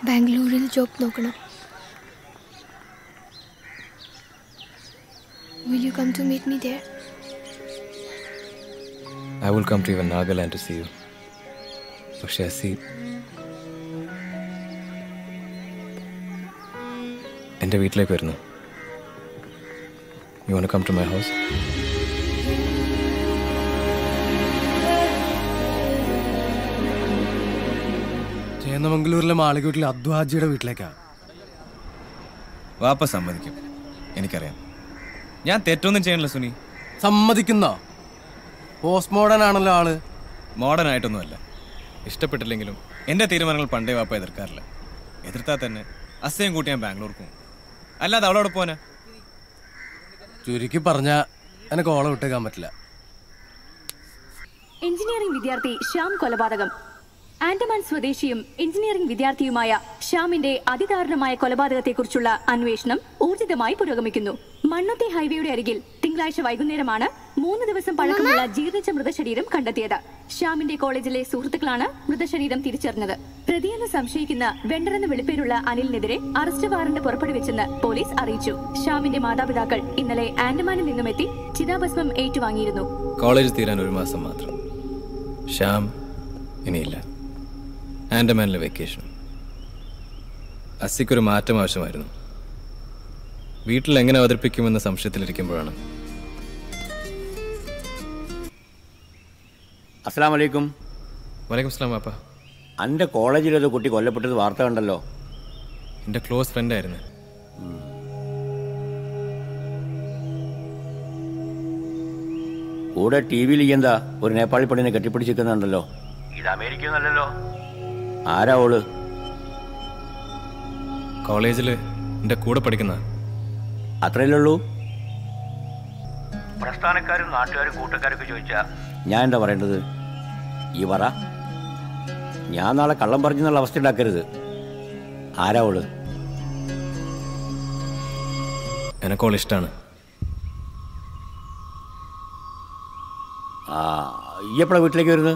ബാംഗ്ലൂരിൽ ജോബ് നോക്കണം will you come to meet me there I will come to even Nagaland to see you. പക്ഷേ അസി എൻ്റെ വീട്ടിലേക്ക് വരുന്നു you won't come to my house ചേന്നമംഗലൂരിലെ മാളികൂട്ടിലെ അദ്വാജിയുടെ വീട്ടിലേക്കാ വാപ്പ സമ്മതിക്കും എനിക്കറിയാം ഞാൻ തെറ്റൊന്നും ചെയ്യണില്ല സുനി സമ്മതിക്കുന്ന പോസ്റ്റ് മോഡേൺ ആണല്ലോ ആള് മോഡേൺ ആയിട്ടൊന്നുമല്ല ഇഷ്ടപ്പെട്ടില്ലെങ്കിലും എൻ്റെ തീരുമാനങ്ങൾ പണ്ടേ വാപ്പ എതിർക്കാറില്ല എതിർത്താൽ തന്നെ അസയും കൂട്ടി ഞാൻ ബാംഗ്ലൂർക്ക് പോകും അല്ലാതെ അവളോട് പോനാ ചുരുക്കി പറഞ്ഞ എനിക്ക് ഓളം വിട്ടേക്കാൻ പറ്റില്ല എഞ്ചിനീയറിംഗ് വിദ്യാർത്ഥി ശ്യാം കൊലപാതകം ആൻഡമാൻ സ്വദേശിയും എഞ്ചിനീയറിംഗ് വിദ്യാർത്ഥിയുമായ ശ്യാമിന്റെ അതിദാരുണമായ കൊലപാതകത്തെക്കുറിച്ചുള്ള അന്വേഷണം ഊർജിതമായി പുരോഗമിക്കുന്നു മണ്ണുത്തി ഹൈവേയുടെ അരികിൽ തിങ്കളാഴ്ച വൈകുന്നേരമാണ് മൂന്ന് ദിവസം പഴക്കമുള്ള ജീർണിച്ച മൃതശരീരം കണ്ടെത്തിയത് ശ്യാമിന്റെ കോളേജിലെ സുഹൃത്തുക്കളാണ് മൃതശരീരം തിരിച്ചറിഞ്ഞത് പ്രതിയെന്ന് സംശയിക്കുന്ന വെണ്ടറെന്ന് വിളിപ്പേരുള്ള അനിലിനെതിരെ അറസ്റ്റ് വാറന്റ് പുറപ്പെടുവിച്ചെന്ന് പോലീസ് അറിയിച്ചു ശ്യാമിന്റെ മാതാപിതാക്കൾ ഇന്നലെ ആൻഡമാനിൽ നിന്നുമെത്തി ചിതാഭസ്മം ഏറ്റുവാങ്ങിയിരുന്നു കോളേജ് തീരാൻ ഒരു മാസം മാത്രം ശ്യാം ഇനിയില്ല ആൻഡമാനിലെ വെക്കേഷൻ അസിക്കൊരു മാറ്റം ആവശ്യമായിരുന്നു വീട്ടിൽ എങ്ങനെ അവതരിപ്പിക്കുമെന്ന സംശയത്തിലിരിക്കുമ്പോഴാണ് അസ്സാം വലൈക്കും വലൈക്കും സ്ലാം പാപ്പ എൻ്റെ കോളേജിലൊരു കുട്ടി കൊല്ലപ്പെട്ടത് വാർത്ത കണ്ടല്ലോ എൻ്റെ ക്ലോസ് ഫ്രണ്ടായിരുന്നു കൂടെ ടി വിയിൽ എന്താ ഒരു നേപ്പാളി പെണ്ണിനെ കെട്ടിപ്പിടിച്ചിരിക്കുന്നുണ്ടല്ലോ ഇത് അമേരിക്കന്നല്ലോ ആരാ ഓള് കോളേജിൽ എൻ്റെ കൂടെ പഠിക്കുന്ന അത്രയല്ലേ ഉള്ളൂ പ്രസ്ഥാനക്കാരും നാട്ടുകാരും കൂട്ടക്കാരൊക്കെ ചോദിച്ചാ ഞാൻ എന്താ പറയേണ്ടത് ഈ പറ ഞാൻ നാളെ കള്ളം പറഞ്ഞെന്നുള്ള അവസ്ഥ ഉണ്ടാക്കരുത് ആരാ ഓള് എനക്കോൾ ഇഷ്ടമാണ് ആ ഈ എപ്പോഴാ വീട്ടിലേക്ക് വരുന്നത്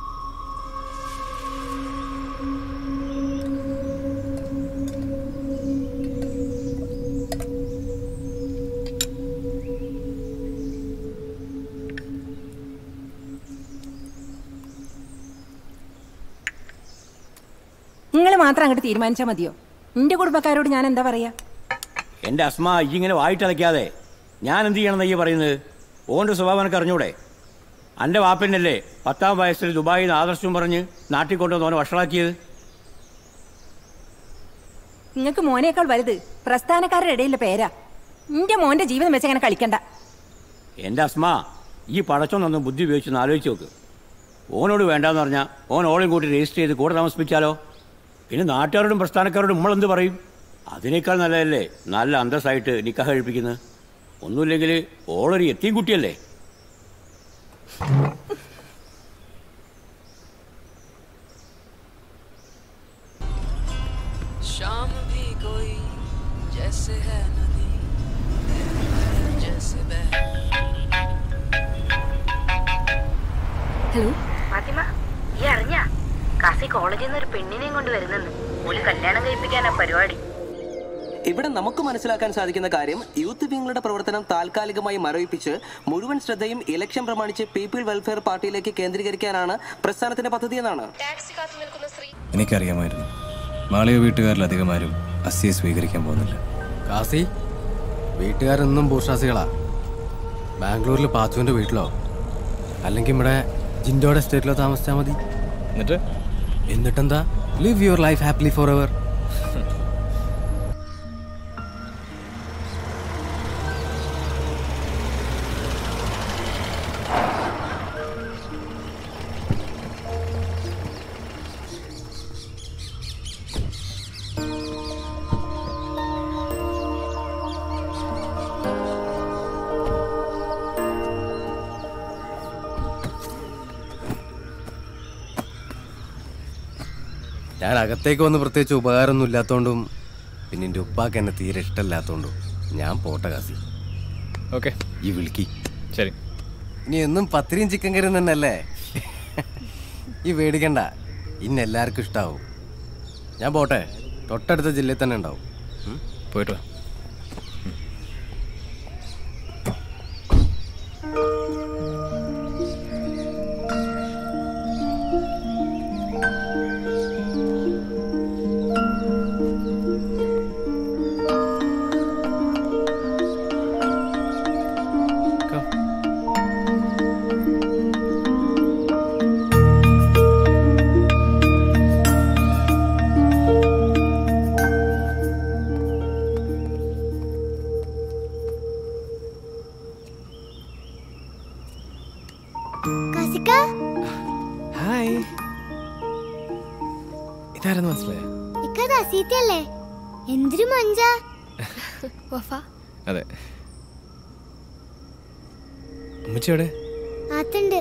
നിങ്ങൾ മാത്രം അങ്ങോട്ട് തീരുമാനിച്ചാൽ മതിയോ നിന്റെ കുടുംബക്കാരോട് ഞാൻ എന്താ പറയാ എൻ്റെ അസ്മ ഈ ഇങ്ങനെ വായിട്ടടയ്ക്കാതെ ഞാൻ എന്ത് ചെയ്യണമെന്ന് ഈ പറയുന്നത് ഓൻ്റെ സ്വഭാവം എനിക്ക് അറിഞ്ഞൂടെ എൻ്റെ വാപ്പനല്ലേ പത്താം വയസ്സിൽ ദുബായിൽ നിന്ന് ആദർശവും പറഞ്ഞ് നാട്ടിൽ കൊണ്ടുവന്ന് ഓനെ വഷളാക്കിയത് നിങ്ങൾക്ക് മോനേക്കാൾ വലുത് പ്രസ്ഥാനക്കാരുടെ ഇടയിലെ പേരാ നിന്റെ മോന്റെ ജീവിതം വെച്ച് അങ്ങനെ കളിക്കണ്ട എൻ്റെ അസ്മ ഈ പടച്ചൊന്നൊന്ന് ബുദ്ധി ഉപയോഗിച്ചൊന്ന് ആലോചിച്ച് നോക്ക് ഓനോട് വേണ്ടാന്ന് പറഞ്ഞാൽ ഓൻ ഓളെയും കൂട്ടി രജിസ്റ്റർ ചെയ്ത് കൂടെ താമസിപ്പിച്ചാലോ പിന്നെ നാട്ടുകാരോടും പ്രസ്ഥാനക്കാരോടും നമ്മളെന്ത് പറയും അതിനേക്കാൾ നല്ലതല്ലേ നല്ല അന്തസ്സായിട്ട് നിക്കാഹ് കഴിപ്പിക്കുന്നത് ഒന്നുമില്ലെങ്കിൽ ഓളൊരു എത്തിയും കുട്ടിയല്ലേ शाम भी कोई जैसे है नदी जैसे बह ഹലോ ഫാത്തിമ ഈ അറിഞ്ഞ കാസി കോളേജിൽ നിന്ന് ഒരു പെണ്ണിനെയും കൊണ്ട് വരുന്നെന്ന് ഒരു കല്യാണം കഴിപ്പിക്കാനാ പരിപാടി ഇവിടെ നമുക്ക് മനസ്സിലാക്കാൻ സാധിക്കുന്ന കാര്യം യൂത്ത് വിങ്ങളുടെ പ്രവർത്തനം താൽക്കാലികമായി മരവിപ്പിച്ച് മുഴുവൻ ശ്രദ്ധയും ഇലക്ഷൻ പ്രമാണിച്ച് പീപ്പിൾ വെൽഫെയർ പാർട്ടിയിലേക്ക് കേന്ദ്രീകരിക്കാനാണ് പ്രസ്ഥാനത്തിന്റെ പദ്ധതി എന്നാണ് എനിക്കറിയാമായിരുന്നു മാളിക വീട്ടുകാരിലധികം ആരും അസിയെ സ്വീകരിക്കാൻ പോകുന്നില്ല കാസി വീട്ടുകാരെന്നും ബൂർഷാസികളാ ബാംഗ്ലൂരിൽ പാച്ചുവിന്റെ വീട്ടിലോ അല്ലെങ്കിൽ ഇവിടെ ജിൻഡോയുടെ എസ്റ്റേറ്റിലോ താമസിച്ചാൽ മതി എന്നിട്ട് എന്നിട്ടെന്താ live your life happily forever ഞാൻ അകത്തേക്ക് വന്ന് പ്രത്യേകിച്ച് ഉപകാരമൊന്നും ഇല്ലാത്തതുകൊണ്ടും പിന്നെ എൻ്റെ ഉപ്പാക്ക് എന്നെ തീരെ ഇഷ്ടമില്ലാത്തതുകൊണ്ടും ഞാൻ പോട്ടെ കാസി ഓക്കെ ഈ വിളിക്കി ശരി ഇനി എന്നും പത്തിരിയും ചിക്കൻ കറി തന്നെയല്ലേ ഈ പേടിക്കണ്ട ഇന്ന് എല്ലാവർക്കും ഇഷ്ടാവും ഞാൻ പോട്ടെ തൊട്ടടുത്ത ജില്ലയിൽ തന്നെ ഉണ്ടാവും ഉം? പോയിട്ട് വാ കാസിക്ക ഹായ് ഇതാരെന്ന് മനസ്സിലായ ഇക്കത് അസീത്തല്ലേ എന്തൊരു മഞ്ച വഫ അതെ ഉമ്മച്ചിയോടെ ആത്തുണ്ട്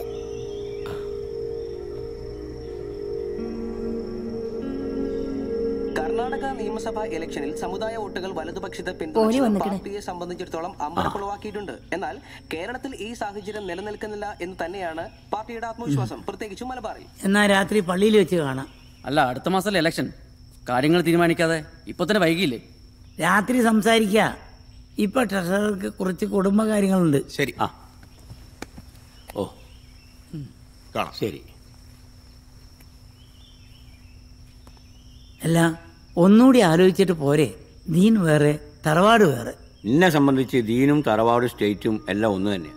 കർണാടക നിയമസഭാ ഇലക്ഷനിൽ സമുദായ വോട്ടുകൾ വലതുപക്ഷത്തെ ഓല് പിന്തുണച്ച വന്നിക്കണ്. പാർട്ടിയെ സംബന്ധിച്ചിടത്തോളം അമ്പരക്കുളവാക്കിയിട്ടുണ്ട് എന്നാൽ കേരളത്തിൽ ഈ സാഹചര്യം നിലനിൽക്കുന്നില്ല എന്ന് തന്നെയാണ് പാർട്ടിയുടെ ആത്മവിശ്വാസം പ്രത്യേകിച്ചും മലബാറിൽ എന്നാ രാത്രി പള്ളിയിൽ വെച്ച് കാണാം അല്ല അടുത്ത മാസമല്ലേ ഇലക്ഷൻ കാര്യങ്ങൾ തീരുമാനിക്കാതെ ഇപ്പൊ തന്നെ വൈകിയില്ലേ രാത്രി സംസാരിക്ക ഇപ്പൊ ട്രഷറർക്ക് കുറച്ച് കുടുംബകാര്യങ്ങളുണ്ട് ശരി ആ ഓ കാണാം ശരി അല്ല ഒന്നുകൂടി ആലോചിച്ചിട്ട് പോരെ ദീൻ വേറെ തറവാട് വേറെ എന്നെ സംബന്ധിച്ച് ദീനും തറവാട് സ്റ്റേറ്റും എല്ലാം ഒന്ന് തന്നെ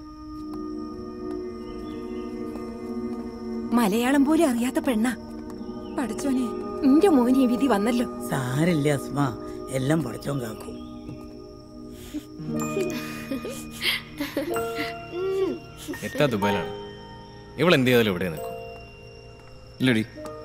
മലയാളം പോലും അറിയാത്ത പെണ്ണ പഠിച്ചോനെ എന്റെ മോന് ഈ വിധി വന്നല്ലോ സാരില്ല അസ്മ എല്ലാം പഠിച്ചോൻ കാക്കും എത്താ ദുബായിലാണ് ഇവൾ എന്ത് ചെയ്താലും ഇവിടെ നിൽക്കും ഇല്ലടി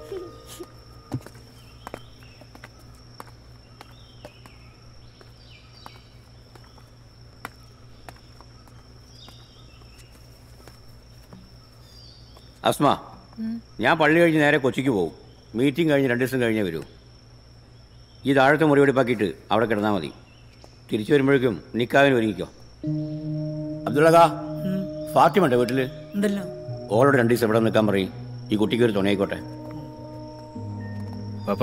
അസ്മ ഞാൻ പള്ളി കഴിഞ്ഞ് നേരെ കൊച്ചിക്ക് പോകും മീറ്റിംഗ് കഴിഞ്ഞ് രണ്ട് ദിവസം കഴിഞ്ഞേ വരൂ ഈ താഴത്തെ മുറി വെടിപ്പാക്കിയിട്ട് അവിടെ കിടന്നാൽ മതി തിരിച്ചു വരുമ്പോഴേക്കും നിക്കാവിന് ഒരുങ്ങിക്കോ അബ്ദുള്ളകാ ഫാത്തിമ ഉണ്ടോ വീട്ടിൽ ഉണ്ടല്ലോ ഓളോട് രണ്ട് ദിവസം ഇവിടെ നിൽക്കാൻ പറയും ഈ കുട്ടിക്ക് ഒരു തുണയായിക്കോട്ടെ പാപ്പ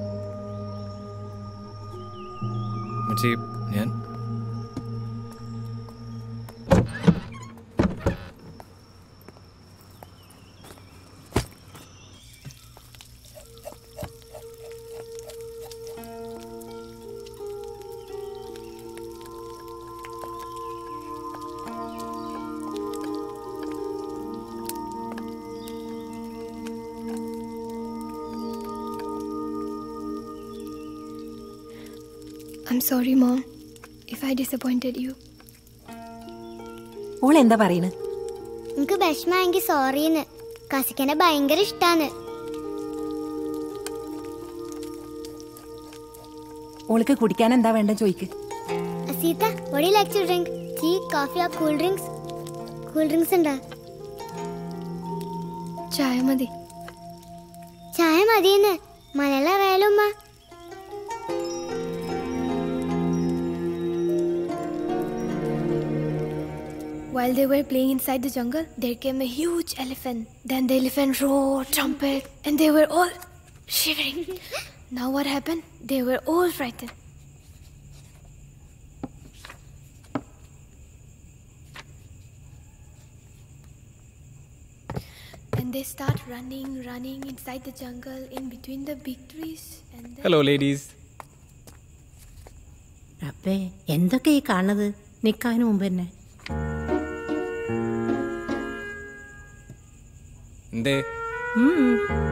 ഉമ്മച്ചി ഞാൻ I'm sorry, Mom, if I disappointed you. ഓൾ എന്താ പറയണ് എനിക്ക് വിഷമായെങ്കിൽ സോറിന്ന് കസിക്കനെ ഭയങ്കര ഇഷ്ടാണ് ഓൾക്ക് കുടിക്കാൻ എന്താ വേണ്ട ചോയ്ക്ക് അസീത വടി like to drink tea coffee or cool drinks cool drinks ഉണ്ടാ ചായ മതി ചായ മതിയെന്ന് മലയാളം അറിയാലോ ഉമ്മ While they were playing inside the jungle, there came a huge elephant. Then the elephant roared, trumpet, and they were all shivering. now what happened? They were all frightened. And they start running, running inside the jungle, in between the big trees. And then hello ladies അപ്പേ എന്തൊക്കെ ഈ കാണുന്നത് നിക്കാനും മുമ്പ് തന്നെ എന്തേ ഉം.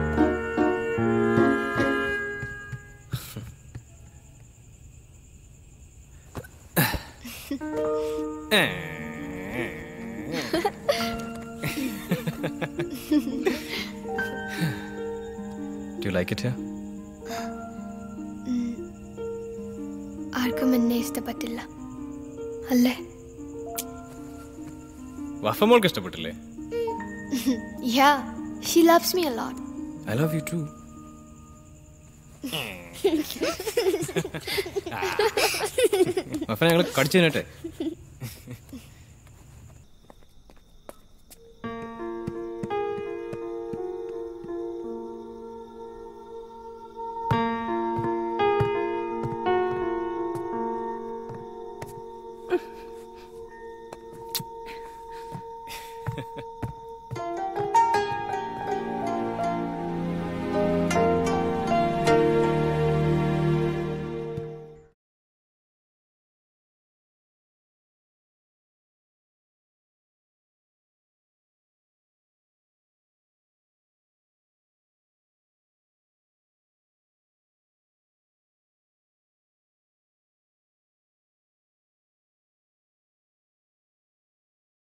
Do like it ആർക്കും എന്നെ ഇഷ്ടപ്പെട്ടില്ല അല്ലേ വഫമോൾക്ക് ഇഷ്ടപ്പെട്ടില്ലേ yeah she loves me a lot I love you too Wafa ഞങ്ങൾ കടിച്ചു തന്നട്ടെ